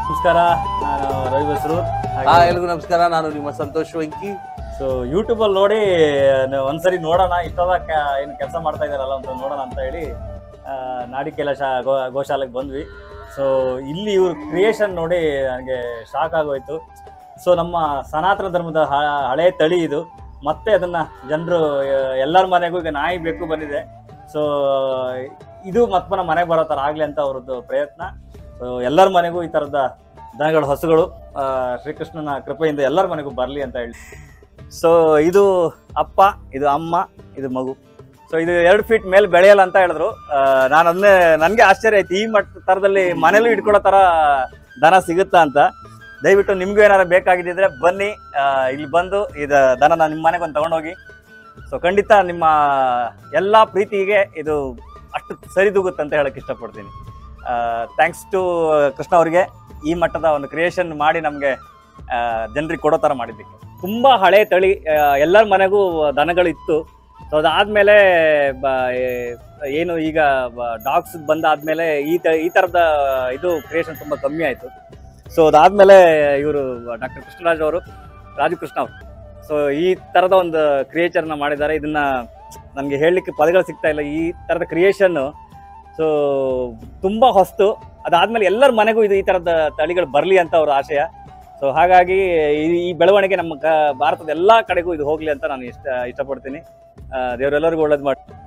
ನಮಸ್ಕಾರ ನಾನು ರವಿ ಬಸ್ರು ಹಾ ಎಲ್ರಿಗೂ ನಮಸ್ಕಾರ ನಾನು ನಿಮ್ಮ ಸಂತೋಷ್ ವೆಂಕಿ ಸೊ ಯೂಟ್ಯೂಬ್ ಅಲ್ಲಿ ನೋಡಿ ನ- ಒಂದ್ಸರಿ ನೋಡೋಣ ಇಷ್ಟದ ಏನು ಕೆಲಸ ಮಾಡ್ತಾ ಇದಾರಲ್ಲ ಅಂತ ನೋಡೋಣ ಅಂತ ಹೇಳಿ ಆ, ನಾಡಿಕೆಲ ಶಾ ಗೋ ಗೋಶಾಲೆಗೆ ಬಂದ್ವಿ ಸೊ ಇಲ್ಲಿ ಇವ್ರ ಕ್ರಿಯೇಷನ್ ನೋಡಿ ನನಗೆ ಶಾಕ್ ಆಗೋಯ್ತು ಸೊ ನಮ್ಮ ಸನಾತನ ಧರ್ಮದ ಹ- ಹಳೆ ತಳಿ ಇದು ಮತ್ತೆ ಅದನ್ನ ಜನರು ಎಲ್ಲರ ಮನೆಗೂ ಈಗ ನಾಯಿ ಬೇಕು ಬಂದಿದೆ ಸೊ ಇದು ಮತ್ತೆ ನಮ್ಮ ಮನೆಗೆ ಬರೋ ಥರ ಆಗಲಿ ಅಂತ ಅವ್ರದ್ದು ಪ್ರಯತ್ನ ಸೊ ಎಲ್ಲರ ಮನೆಗೂ ಈ ಥರದ ದನಗಳು ಹಸುಗಳು ಆ, ಶ್ರೀಕೃಷ್ಣನ ಕೃಪೆಯಿಂದ ಎಲ್ಲರ ಮನೆಗೂ ಬರಲಿ ಅಂತ ಹೇಳಿ ಸೊ ಇದು ಅಪ್ಪ ಇದು ಅಮ್ಮ ಇದು ಮಗು ಸೊ ಇದು ಎರಡು ಫೀಟ್ ಮೇಲೆ ಬೆಳೆಯಲ್ಲ ಅಂತ ಹೇಳಿದ್ರು ಆ, ನಾನು ಅದನ್ನೇ ನನಗೆ ಆಶ್ಚರ್ಯ ಆಯ್ತು ಈ ಮಟ್ಟ ಥರದಲ್ಲಿ ಮನೇಲೂ ಇಟ್ಕೊಳ್ಳೋ ಥರ ದನ ಸಿಗುತ್ತಾ ಅಂತ ದಯವಿಟ್ಟು ನಿಮ್ಗೂ ಏನಾರು ಬೇಕಾಗಿದ್ದಿದ್ರೆ ಬನ್ನಿ ಆ, ಇಲ್ಲಿ ಬಂದು ಇದು ದನನ ನಿಮ್ಮ ಮನೆಗೆ ಒಂದು ತಗೊಂಡೋಗಿ ಸೊ ಖಂಡಿತ ನಿಮ್ಮ ಎಲ್ಲ ಪ್ರೀತಿಗೆ ಇದು ಅಷ್ಟು ಸರಿದೂಗುತ್ತೆ ಅಂತ ಹೇಳಕ್ ಇಷ್ಟಪಡ್ತೀನಿ ಥ್ಯಾಂಕ್ಸ್ ಟು ಕೃಷ್ಣ ಅವರಿಗೆ ಈ ಮಟ್ಟದ ಒಂದು ಕ್ರಿಯೇಷನ್ ಮಾಡಿ ನಮಗೆ ಜನರಿಗೆ ಕೊಡೋ ಥರ ಮಾಡಿದ್ದಕ್ಕೆ ತುಂಬ ಹಳೆ ತಳಿ ಎಲ್ಲರ ಮನೆಗೂ ದನಗಳು ಇತ್ತು ಸೊ ಅದಾದ್ಮೇಲೆ ಬ ಏ- ಏನು ಈಗ ಡಾಗ್ಸ್ ಬಂದಾದ್ಮೇಲೆ ಈ ತ ಈ ಥರದ ಇದು ಕ್ರಿಯೇಷನ್ ತುಂಬ ಕಮ್ಮಿ ಆಯಿತು ಸೊ ಅದಾದ್ಮೇಲೆ ಇವರು ಡಾಕ್ಟರ್ ಕೃಷ್ಣರಾಜ್ ಅವರು ರಾಜು ಕೃಷ್ಣ ಅವರು ಸೊ ಈ ಥರದ ಒಂದು ಕ್ರಿಯೇಚರ್ನ ಮಾಡಿದ್ದಾರೆ ಇದನ್ನ ನನಗೆ ಹೇಳಲಿಕ್ಕೆ ಪದಗಳು ಸಿಗ್ತಾ ಇಲ್ಲ ಈ ಥರದ ಕ್ರಿಯೇಷನ್ನು ಸೊ ತುಂಬ ಹೊಸ್ತು ಅದಾದ್ಮೇಲೆ ಎಲ್ಲರ ಮನೆಗೂ ಇದು ಈ ಥರದ ತಳಿಗಳು ಬರಲಿ ಅಂತ ಅವ್ರ ಆಶಯ ಸೊ ಹಾಗಾಗಿ ಈ- ಈ ಬೆಳವಣಿಗೆ ನಮ್ಮ ಕ ಭಾರತದ ಎಲ್ಲ ಕಡೆಗೂ ಇದು ಹೋಗಲಿ ಅಂತ ನಾನು ಇಷ್ಟ ಇಷ್ಟಪಡ್ತೀನಿ ಆ, ದೇವರೆಲ್ಲರಿಗೂ ಒಳ್ಳೇದು ಮಾಡಿ